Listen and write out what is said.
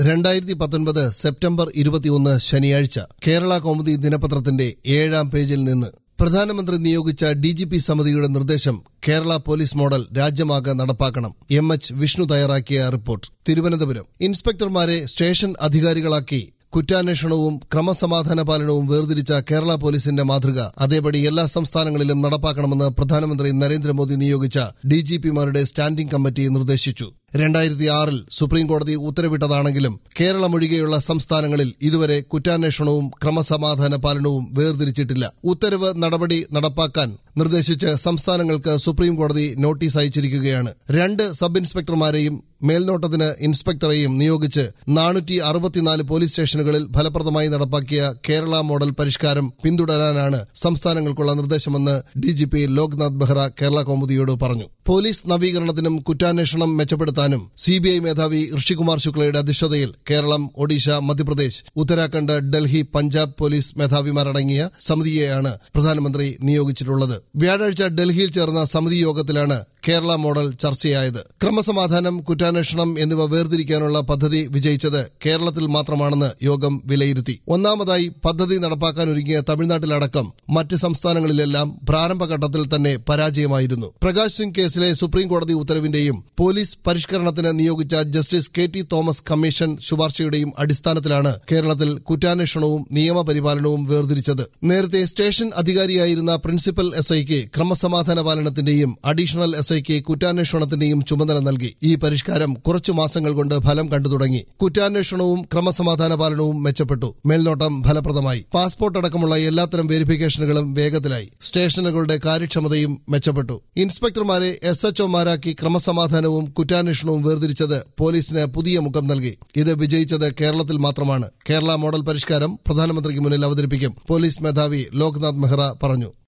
രണ്ടായിരത്തി പത്തൊൻപത് സെപ്റ്റംബർ ഇരുപത്തിയൊന്ന് ശനിയാഴ്ച കേരള കൗമുദി ദിനപത്രത്തിന്റെ ഏഴാം പേജിൽ നിന്ന് പ്രധാനമന്ത്രി നിയോഗിച്ച ഡി ജി പി സമിതിയുടെ നിർദ്ദേശം കേരള പോലീസ് മോഡൽ രാജ്യമാകെ നടപ്പാക്കണം എം എച്ച് വിഷ്ണു തയ്യാറാക്കിയ റിപ്പോർട്ട് തിരുവനന്തപുരം ഇൻസ്പെക്ടർമാരെ സ്റ്റേഷൻ അധികാരികളാക്കി കുറ്റാന്വേഷണവും ക്രമസമാധാന പാലനവും വേർതിരിച്ച കേരള പോലീസിന്റെ മാതൃക അതേപടി എല്ലാ സംസ്ഥാനങ്ങളിലും നടപ്പാക്കണമെന്ന് പ്രധാനമന്ത്രി നരേന്ദ്രമോദി നിയോഗിച്ച ഡിജിപിമാരുടെ സ്റ്റാൻഡിംഗ് കമ്മിറ്റി നിർദ്ദേശിച്ചു രണ്ടായിരത്തി ആറിൽ സുപ്രീംകോടതി ഉത്തരവിട്ടതാണെങ്കിലും കേരളമൊഴികെയുള്ള സംസ്ഥാനങ്ങളിൽ ഇതുവരെ കുറ്റാന്വേഷണവും ക്രമസമാധാന പാലനവും വേർതിരിച്ചിട്ടില്ല ഉത്തരവ് നടപടി നടപ്പാക്കാൻ നിർദ്ദേശിച്ച് സംസ്ഥാനങ്ങൾക്ക് സുപ്രീംകോടതി നോട്ടീസ് അയച്ചിരിക്കുകയാണ് രണ്ട് സബ് ഇൻസ്പെക്ടർമാരെയും മേൽനോട്ടത്തിന് ഇൻസ്പെക്ടറെയും നിയോഗിച്ച് നാനൂറ്റി അറുപത്തിനാല് പോലീസ് സ്റ്റേഷനുകളിൽ ഫലപ്രദമായി നടപ്പാക്കിയ കേരള മോഡൽ പരിഷ്കാരം പിന്തുടരാനാണ് സംസ്ഥാനങ്ങൾക്കുള്ള നിർദ്ദേശമെന്ന് ഡിജിപി ലോക്നാഥ് ബെഹ്റ കേരള കൗമുദിയോട് പറഞ്ഞു പോലീസ് നവീകരണത്തിനും കുറ്റാന്വേഷണം മെച്ചപ്പെടുത്താനും സിബിഐ മേധാവി ഋഷികുമാർ ശുക്ലയുടെ അധ്യക്ഷതയിൽ കേരളം ഒഡീഷ മധ്യപ്രദേശ് ഉത്തരാഖണ്ഡ് ഡൽഹി പഞ്ചാബ് പോലീസ് മേധാവിമാരടങ്ങിയ സമിതിയെയാണ് പ്രധാനമന്ത്രി നിയോഗിച്ചിട്ടുള്ളത് വ്യാഴാഴ്ച ഡൽഹിയിൽ ചേർന്ന സമിതി യോഗത്തിലാണ് കേരള മോഡൽ ചർച്ചയായത് ക്രമസമാധാനം കുറ്റാന്വേഷണം എന്നിവ വേർതിരിക്കാനുള്ള പദ്ധതി വിജയിച്ചത് കേരളത്തിൽ മാത്രമാണെന്ന് യോഗം വിലയിരുത്തി ഒന്നാമതായി പദ്ധതി നടപ്പാക്കാനൊരുങ്ങിയ തമിഴ്നാട്ടിലടക്കം മറ്റ് സംസ്ഥാനങ്ങളിലെല്ലാം പ്രാരംഭഘട്ടത്തിൽ തന്നെ പരാജയമായിരുന്നു പ്രകാശ് സിംഗ് കേസിലെ സുപ്രീംകോടതി ഉത്തരവിന്റെയും പോലീസ് പരിഷ്കരണത്തിന് നിയോഗിച്ച justice K T Thomas commission ശുപാർശയുടെയും അടിസ്ഥാനത്തിലാണ് കേരളത്തിൽ കുറ്റാന്വേഷണവും നിയമപരിപാലനവും വേർതിരിച്ചത് നേരത്തെ സ്റ്റേഷൻ അധികാരിയായിരുന്ന പ്രിൻസിപ്പൽ എസ് ഐക്ക് ക്രമസമാധാന പാലനത്തിന്റെയും അഡീഷണൽ എസ് ഐക്ക് കുറ്റാന്വേഷണത്തിന്റെയും ചുമതല നൽകി ഈ പരിഷ്കാരം കുറച്ചു മാസങ്ങൾ കൊണ്ട് ഫലം കണ്ടു തുടങ്ങി കുറ്റാന്വേഷണവും ക്രമസമാധാന പാലനവും മെച്ചപ്പെട്ടു മേൽനോട്ടം ഫലപ്രദമായി പാസ്പോർട്ട് അടക്കമുള്ള എല്ലാത്തരം വെരിഫിക്കേഷനുകളും വേഗത്തിലായി സ്റ്റേഷനുകളുടെ കാര്യക്ഷമതയും മെച്ചപ്പെട്ടു ഇൻസ്പെക്ടർമാരെ എസ് എച്ച്ഒമാരാക്കി ക്രമസമാധാനവും കുറ്റാന്വേഷണവും വേർതിരിച്ചത് പോലീസിന് പുതിയ മുഖം നൽകി ഇത് വിജയിച്ചത് കേരളത്തിൽ മാത്രമാണ് കേരള മോഡൽ പരിഷ്കാരം പ്രധാനമന്ത്രിക്ക് മുന്നിൽ അവതരിപ്പിക്കും പോലീസ് മേധാവി ലോക്നാഥ് മെഹ്റ പറഞ്ഞു